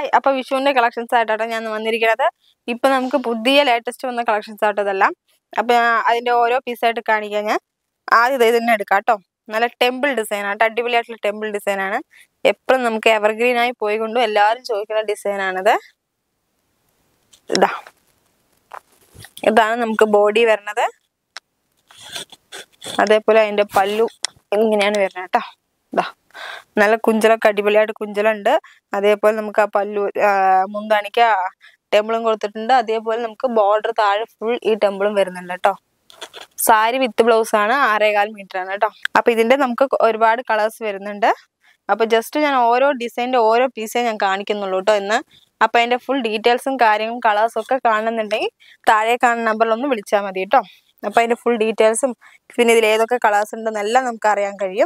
hi അപ്പൊ വിഷുവിന്റെ collections ആയിട്ടാണ് ഞാൻ വന്നിരിക്കുന്നത് ഇപ്പൊ നമുക്ക് പുതിയ ലേറ്റസ്റ്റ് വന്ന കളക്ഷൻസ് ആട്ടോ ഇതെല്ലാം അപ്പൊ ഞാൻ അതിന്റെ ഓരോ പീസായിട്ട് കാണിക്കാൻ ഞാൻ ആദ്യം ഇത് തന്നെ എടുക്കാം കേട്ടോ നല്ല ടെമ്പിൾ ഡിസൈൻ ആണ് അടിപൊളിയായിട്ടുള്ള ടെമ്പിൾ ഡിസൈൻ ആണ് എപ്പോഴും നമുക്ക് എവർഗ്രീൻ ആയി പോയിക്കൊണ്ടും എല്ലാവരും ചോദിക്കുന്ന ഡിസൈൻ ആണിത് ഇതാ ഇതാണ് നമുക്ക് ബോഡി വരുന്നത് അതേപോലെ അതിന്റെ പല്ലു ഇങ്ങനെയാണ് വരുന്നത് കേട്ടോ ഇതാ നല്ല കുഞ്ചലൊക്കെ അടിപൊളിയായിട്ട് കുഞ്ചലുണ്ട് അതേപോലെ നമുക്ക് ആ പല്ലു ആ, മുന്താണിക്ക് ടെമ്പിളും കൊടുത്തിട്ടുണ്ട് അതേപോലെ നമുക്ക് ബോർഡർ താഴെ ഫുൾ ഈ ടെമ്പിളും വരുന്നുണ്ട് കേട്ടോ സാരി വിത്ത് ബ്ലൗസ് ആണ് ആറേകാൽ മീറ്റർ ആണ് കേട്ടോ അപ്പൊ ഇതിന്റെ നമുക്ക് ഒരുപാട് കളേഴ്സ് വരുന്നുണ്ട് അപ്പൊ ജസ്റ്റ് ഞാൻ ഓരോ ഡിസൈനിന്റെ ഓരോ പീസേ ഞാൻ കാണിക്കുന്നുള്ളൂ കേട്ടോ ഇന്ന് അപ്പൊ അതിന്റെ ഫുൾ ഡീറ്റെയിൽസും കാര്യങ്ങളും കളേഴ്സും ഒക്കെ കാണുന്നുണ്ടെങ്കിൽ താഴെ കാണുന്ന നമ്പറിൽ ഒന്ന് വിളിച്ചാൽ മതി കേട്ടോ അപ്പൊ അതിന്റെ ഫുൾ ഡീറ്റെയിൽസും പിന്നെ ഇതിൽ ഏതൊക്കെ കളേഴ്സ് ഉണ്ടെന്നെല്ലാം നമുക്ക് അറിയാൻ കഴിയും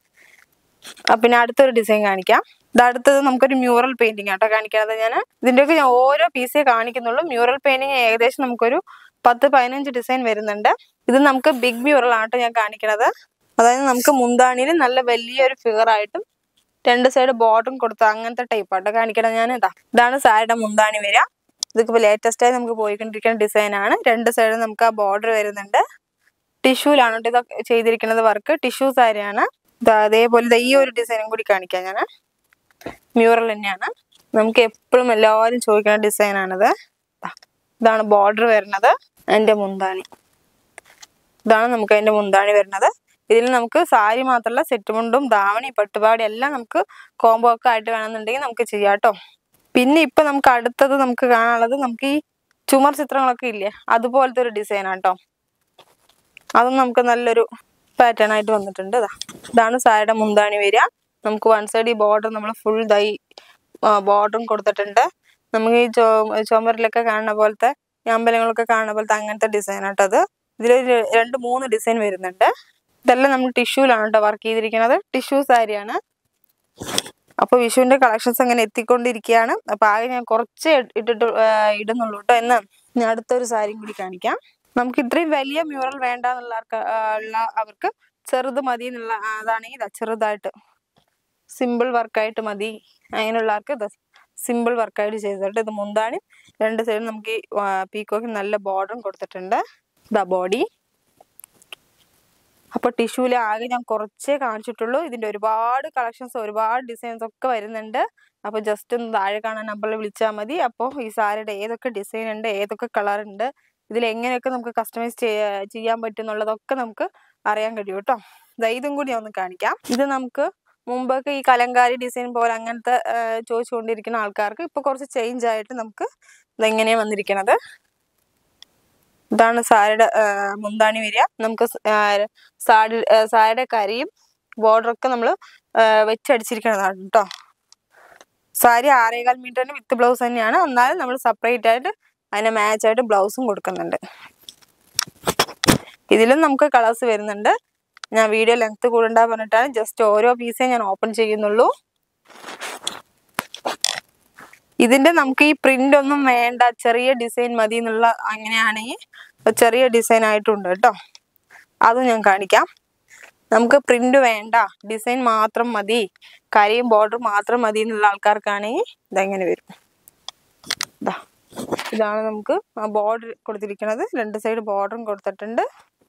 ആ, പിന്നെ അടുത്തൊരു ഡിസൈൻ കാണിക്കാം ഇത് അടുത്തത് നമുക്കൊരു മ്യൂറൽ പെയിന്റിംഗ് ആട്ടോ കാണിക്കാതെ ഞാൻ ഇതിന്റെയൊക്കെ ഞാൻ ഓരോ പീസേ കാണിക്കുന്നുള്ളൂ മ്യൂറൽ പെയിന്റിങ് ഏകദേശം നമുക്കൊരു പത്ത് പതിനഞ്ച് ഡിസൈൻ വരുന്നുണ്ട് ഇത് നമുക്ക് ബിഗ് മ്യൂറൽ ആട്ടോ ഞാൻ കാണിക്കണത് അതായത് നമുക്ക് മുന്താണിയിൽ നല്ല വലിയൊരു ഫിഗർ ആയിട്ടും രണ്ട് സൈഡ് ബോർഡറും കൊടുത്ത അങ്ങനത്തെ ടൈപ്പ് ആട്ടോ കാണിക്കണത് ഞാൻ ഇതാ ഇതാണ് സാരിയുടെ മുന്താണി വരിക ഇതിപ്പോ ലേറ്റസ്റ്റ് ആയി നമുക്ക് പോയിക്കൊണ്ടിരിക്കുന്ന ഡിസൈൻ ആണ് രണ്ട് സൈഡും നമുക്ക് ആ ബോർഡർ വരുന്നുണ്ട് ടിഷ്യൂലാണ് കേട്ടോ ഇതൊക്കെ ചെയ്തിരിക്കുന്നത് വർക്ക് ടിഷ്യൂ സാരിയാണ് ദാ അതേപോലെ ദാ ഈ ഒരു ഡിസൈനും കൂടി കാണിക്കാം ഞാൻ മ്യൂറൽ തന്നെയാണ് നമുക്ക് എപ്പോഴും എല്ലാവരും ചോദിക്കുന്ന ഡിസൈനാണിത് ദാ ഇതാണ് ബോർഡർ വരുന്നത് അതിന്റെ മുന്താണി ഇതാണ് നമുക്ക് അതിന്റെ മുന്താണി വരുന്നത് ഇതിൽ നമുക്ക് സാരി മാത്രമല്ല സെറ്റ് മുണ്ടും ധാവണി പട്ടുപാടി എല്ലാം നമുക്ക് കോംബോ ഒക്കെ ആയിട്ട് വേണമെന്നുണ്ടെങ്കിൽ നമുക്ക് ചെയ്യാം കേട്ടോ പിന്നെ ഇപ്പൊ നമുക്ക് അടുത്തത് നമുക്ക് കാണാനുള്ളത് നമുക്ക് ഈ ചുമർ ചിത്രങ്ങളൊക്കെ ഇല്ലേ അതുപോലത്തെ ഒരു ഡിസൈൻ ആട്ടോ അതും നമുക്ക് നല്ലൊരു പാറ്റേൺ ആയിട്ട് വന്നിട്ടുണ്ട് ഇതാ ഇതാണ് സാരിയുടെ മുന്താണി വരിക നമുക്ക് വൺ സൈഡ് ഈ ബോർഡർ നമ്മൾ ഫുൾ ദൈ ബോർഡറും കൊടുത്തിട്ടുണ്ട് നമുക്ക് ഈ ചോ ചുമരിലൊക്കെ കാണുന്ന പോലത്തെ ഈ അമ്പലങ്ങളൊക്കെ കാണുന്ന പോലത്തെ അങ്ങനത്തെ ഡിസൈൻ ആട്ടോ അത് ഇതിൽ രണ്ട് മൂന്ന് ഡിസൈൻ വരുന്നുണ്ട് ഇതെല്ലാം നമ്മൾ ടിഷ്യൂലാണ് കേട്ടോ വർക്ക് ചെയ്തിരിക്കുന്നത് ടിഷ്യൂ സാരിയാണ് അപ്പൊ വിഷുവിന്റെ കളക്ഷൻസ് അങ്ങനെ എത്തിക്കൊണ്ടിരിക്കുകയാണ് അപ്പൊ ആകെ ഞാൻ കുറച്ച് ഇട്ടിട്ട് ആ, ഇടുന്നുള്ളൂ കേട്ടോ എന്ന് ഞാൻ അടുത്തൊരു സാരിയും കൂടി കാണിക്കാം നമുക്ക് ഇത്രയും വലിയ മ്യൂറൽ വേണ്ട എന്നുള്ള ആൾക്ക്- ആ, ഉള്ള അവർക്ക് ചെറുത് മതി എന്നുള്ള ആ, അതാണെങ്കിൽ ഇതാ ചെറുതായിട്ട് സിമ്പിൾ വർക്കായിട്ട് മതി അങ്ങനെയുള്ളവർക്ക് ഇത് സിമ്പിൾ വർക്കായിട്ട് ചെയ്തിട്ട് ഇത് മുന്താണി രണ്ട് സൈഡും നമുക്ക് ഈ പീക്കോക്ക് നല്ല ബോർഡറും കൊടുത്തിട്ടുണ്ട് ഇതാ ബോഡി അപ്പൊ ടിഷ്യൂല് ആകെ ഞാൻ കുറച്ചേ കാണിച്ചിട്ടുള്ളൂ ഇതിന്റെ ഒരുപാട് കളക്ഷൻസ് ഒരുപാട് ഡിസൈൻസ് ഒക്കെ വരുന്നുണ്ട് അപ്പൊ ജസ്റ്റ് ഒന്ന് താഴെ കാണാൻ നമ്പറിൽ വിളിച്ചാൽ മതി അപ്പോൾ ഈ സാരിയുടെ ഏതൊക്കെ ഡിസൈൻ ഉണ്ട് ഏതൊക്കെ കളർ ഉണ്ട് ഇതിൽ എങ്ങനെയൊക്കെ നമുക്ക് കസ്റ്റമൈസ് ചെയ്യാൻ പറ്റും എന്നുള്ളതൊക്കെ നമുക്ക് അറിയാൻ കഴിയും കേട്ടോ ദാ ഇതും കൂടി ഞാൻ ഒന്ന് കാണിക്കാം ഇത് നമുക്ക് മുമ്പൊക്കെ ഈ കലങ്കാരി ഡിസൈൻ പോലെ അങ്ങനത്തെ ആ, ചോദിച്ചുകൊണ്ടിരിക്കുന്ന ആൾക്കാർക്ക് ഇപ്പൊ കുറച്ച് ചേഞ്ച് ആയിട്ട് നമുക്ക് ഇതെങ്ങനെയാണ് വന്നിരിക്കുന്നത് ഇതാണ് സാരിയുടെ ആ, മുന്താണി വരിക നമുക്ക് സ്- ആ, സാരി ആ, സാരിയുടെ കരിയും ബോർഡറൊക്കെ നമ്മൾ വെച്ചടിച്ചിരിക്കുന്നതാണ് കേട്ടോ സാരി ആറേകാൽ മീറ്ററിന് വിത്ത് ബ്ലൗസ് തന്നെയാണ് എന്നാലും നമ്മൾ സെപ്പറേറ്റ് ആയിട്ട് അതിന് മാച്ച് ആയിട്ട് ബ്ലൗസും കൊടുക്കുന്നുണ്ട് ഇതിലും നമുക്ക് കളേഴ്സ് വരുന്നുണ്ട് ഞാൻ വീഡിയോ ലെങ്ത് കൂടണ്ട പറഞ്ഞിട്ടാണ് ജസ്റ്റ് ഓരോ പീസേ ഞാൻ ഓപ്പൺ ചെയ്യുന്നുള്ളൂ ഇതിന്റെ നമുക്ക് ഈ പ്രിന്റ് ഒന്നും വേണ്ട ചെറിയ ഡിസൈൻ മതി എന്നുള്ള അങ്ങനെയാണെങ്കിൽ ചെറിയ ഡിസൈൻ ആയിട്ടുണ്ട് കേട്ടോ അതും ഞാൻ കാണിക്കാം നമുക്ക് പ്രിന്റ് വേണ്ട ഡിസൈൻ മാത്രം മതി കരയും ബോർഡർ മാത്രം മതി എന്നുള്ള ആൾക്കാർക്കാണെങ്കിൽ ഇതെങ്ങനെ വരും ഇതാ ഇതാണ് നമുക്ക് ആ ബോർഡർ കൊടുത്തിരിക്കുന്നത് രണ്ട് സൈഡ് ബോർഡറും കൊടുത്തിട്ടുണ്ട്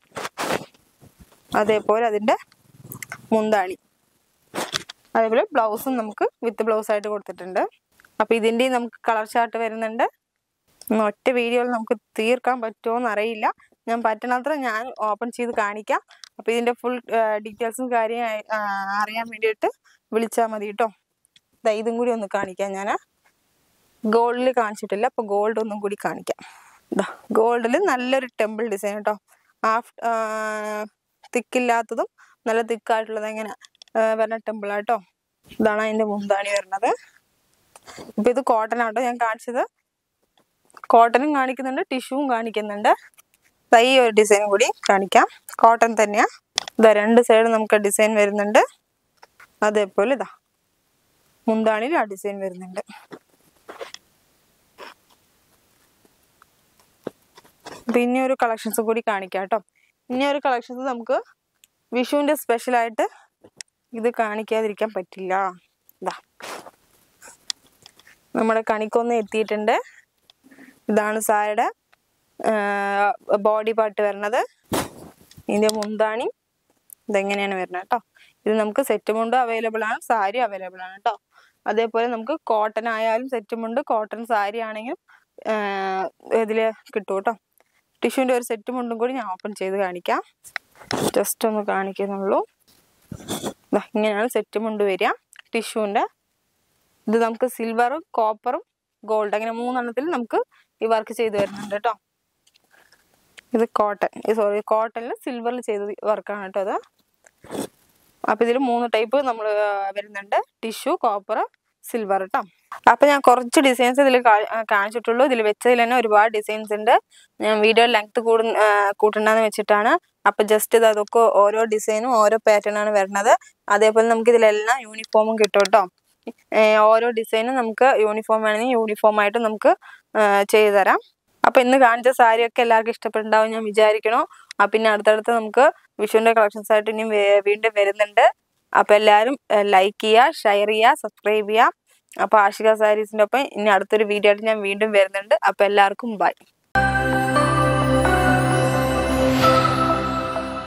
അതേപോലെ അതിന്റെ മുന്താണി അതേപോലെ ബ്ലൗസും നമുക്ക് വിത്ത് ബ്ലൗസ് ആയിട്ട് കൊടുത്തിട്ടുണ്ട് അപ്പൊ ഇതിന്റെ നമുക്ക് കളർ ചാർട്ട് വരുന്നുണ്ട് ഒന്ന് ഒറ്റ വീഡിയോയിൽ നമുക്ക് തീർക്കാൻ പറ്റുമോ എന്ന് അറിയില്ല ഞാൻ പറ്റണത്ര ഞാൻ ഓപ്പൺ ചെയ്ത് കാണിക്കാം അപ്പൊ ഇതിന്റെ ഫുൾ ഡീറ്റെയിൽസും കാര്യം ആ, അറിയാൻ വേണ്ടിയിട്ട് വിളിച്ചാൽ മതി കേട്ടോ ദാ ഇതും കൂടി ഒന്ന് കാണിക്കാം ഞാൻ ഗോൾഡിൽ കാണിച്ചിട്ടില്ല അപ്പൊ ഗോൾഡ് ഒന്നും കൂടി കാണിക്കാം ഇതാ ഗോൾഡിൽ നല്ലൊരു ടെമ്പിൾ ഡിസൈൻ കേട്ടോ ഹാഫ് തിക്കില്ലാത്തതും നല്ല തിക്കായിട്ടുള്ളത് എങ്ങനെ വരുന്ന ടെമ്പിൾ ആട്ടോ ഇതാണ് അതിന്റെ മുന്താണി വരുന്നത് ഇപ്പൊ ഇത് കോട്ടൺ ആട്ടോ ഞാൻ കാണിച്ചത് കോട്ടണും കാണിക്കുന്നുണ്ട് ടിഷ്യൂവും കാണിക്കുന്നുണ്ട് ദാ ഈ ഒരു ഡിസൈൻ കൂടി കാണിക്കാം കോട്ടൺ തന്നെയാ ഇതാ രണ്ട് സൈഡ് നമുക്ക് ഡിസൈൻ വരുന്നുണ്ട് അതേപോലെ ഇതാ മുന്താണിയിൽ ആ ഡിസൈൻ വരുന്നുണ്ട് പിന്നെ ഒരു കളക്ഷൻസ് കൂടി കാണിക്കാം കേട്ടോ ഇനി ഒരു കളക്ഷൻസ് നമുക്ക് വിഷുവിന്റെ സ്പെഷ്യൽ ആയിട്ട് ഇത് കാണിക്കാതിരിക്കാൻ പറ്റില്ല ഇതാ നമ്മുടെ കണിക്കൊന്ന എത്തിയിട്ടുണ്ട് ഇതാണ് സാരിയുടെ ബോഡി പാർട്ട് വരുന്നത് ഇതിന്റെ മുന്താണി ഇതെങ്ങനെയാണ് വരുന്നത് കേട്ടോ ഇത് നമുക്ക് സെറ്റ് മുണ്ട് അവൈലബിൾ ആണ് സാരി അവൈലബിൾ ആണ് കേട്ടോ അതേപോലെ നമുക്ക് കോട്ടൺ ആയാലും സെറ്റ് മുണ്ട് കോട്ടൺ സാരി ആണെങ്കിലും ഇതില് കിട്ടും കേട്ടോ ടിഷ്യൂവിന്റെ ഒരു സെറ്റ് മുണ്ടും കൂടി ഞാൻ ഓപ്പൺ ചെയ്ത് കാണിക്കാം ജസ്റ്റ് ഒന്ന് കാണിക്കുന്നുള്ളൂ ദാ ഇങ്ങനെയാണ് സെറ്റ് മുണ്ട് വരിക ടിഷ്യൂവിന്റെ ഇത് നമുക്ക് സിൽവറും കോപ്പറും ഗോൾഡ് അങ്ങനെ മൂന്നെണ്ണത്തിൽ നമുക്ക് ഈ വർക്ക് ചെയ്ത് വരുന്നുണ്ട് കേട്ടോ ഇത് കോട്ടൺ സോറി കോട്ടണിൽ സിൽവറിൽ ചെയ്ത വർക്കാണ് കേട്ടോ അത് അപ്പൊ ഇതിൽ മൂന്ന് ടൈപ്പ് നമ്മൾ വരുന്നുണ്ട് ടിഷ്യൂ കോപ്പർ സിൽവർ കേട്ടോ അപ്പൊ ഞാൻ കുറച്ച് ഡിസൈൻസ് ഇതിൽ കാണിച്ചിട്ടുള്ളൂ ഇതിൽ വെച്ചതിൽ തന്നെ ഒരുപാട് ഡിസൈൻസ് ഉണ്ട് ഞാൻ വീഡിയോ ലെങ്ത് കൂടു ആ, കൂട്ടണ്ടെന്ന് വെച്ചിട്ടാണ് അപ്പൊ ജസ്റ്റ് ഇത് അതൊക്കെ ഓരോ ഡിസൈനും ഓരോ പാറ്റേൺ ആണ് വരുന്നത് അതേപോലെ നമുക്ക് ഇതിലെല്ലാം യൂണിഫോമും കിട്ടും കേട്ടോ ഏർ ഓരോ ഡിസൈനും നമുക്ക് യൂണിഫോം വേണമെങ്കിൽ യൂണിഫോം ആയിട്ട് നമുക്ക് ചെയ്തു തരാം അപ്പൊ ഇന്ന് കാണിച്ച സാരിയൊക്കെ എല്ലാവർക്കും ഇഷ്ടപ്പെട്ടുണ്ടാവും ഞാൻ വിചാരിക്കണു ആ പിന്നെ അടുത്തടുത്ത് നമുക്ക് വിഷുവിന്റെ കളക്ഷൻസ് ആയിട്ട് ഇനിയും വേ- വീണ്ടും വരുന്നുണ്ട് അപ്പൊ എല്ലാവരും ലൈക്ക് ചെയ്യുക ഷെയർ ചെയ്യുക സബ്സ്ക്രൈബ് ചെയ്യുക അപ്പൊ ആഷിക സാരീസിന്റെ ഒപ്പം ഇനി അടുത്തൊരു വീഡിയോ ആയിട്ട് ഞാൻ വീണ്ടും വരുന്നുണ്ട് അപ്പൊ എല്ലാവർക്കും ബൈ